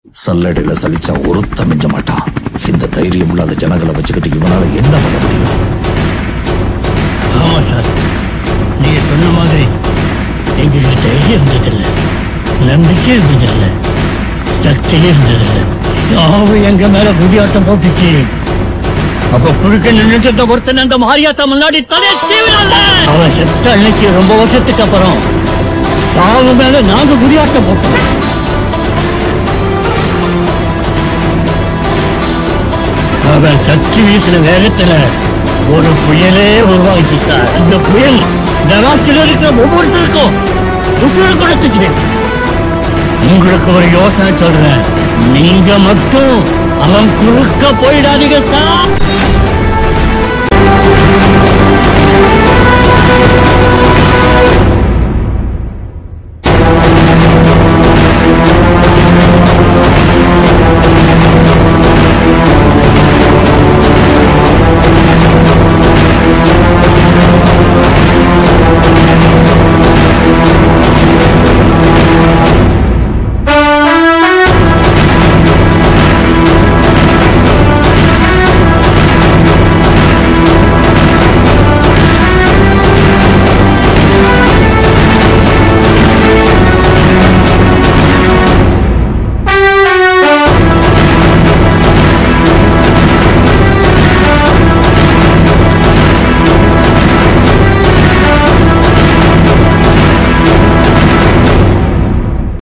சல்லடையில சலிச்சா ஒருத்த மிஞ்ச மாட்டான் இந்த தைரியம் இல்லாத ஜனங்களை வச்சுக்கிட்டு இவனால என்ன பண்ண முடியும் ஆமா சார் நீங்க சொன்ன மாதிரி எங்களுக்கு தைரியம் இருந்ததில்லை நம்பிக்கை இருந்ததில்லை ரக்தியே இருந்ததில்லை யாவும் எங்க மேல குடியாட்டம் போட்டுச்சு அப்ப குறுக்க நின்னுட்டு இருந்த ஒருத்தன் அந்த மாரியாத்தா முன்னாடி தலையை சீவினான்ல. அவன் செத்த அன்னைக்கு ரொம்ப வருஷத்துக்கு அப்புறம் யாவு மேல நாங்க குடியாட்டம் போட்டோம் அவன் சக்தி வீசின வேகத்துல ஒரு புயலே உருவாச்சு சார் அந்த புயல் நராட்சியில் இருக்கிற ஒவ்வொருத்தருக்கும் உசுறு கொடுத்துச்சு உங்களுக்கு ஒரு யோசனை சொல்றேன் நீங்க மட்டும் அவன் குறுக்க போயிடாதீங்க சார்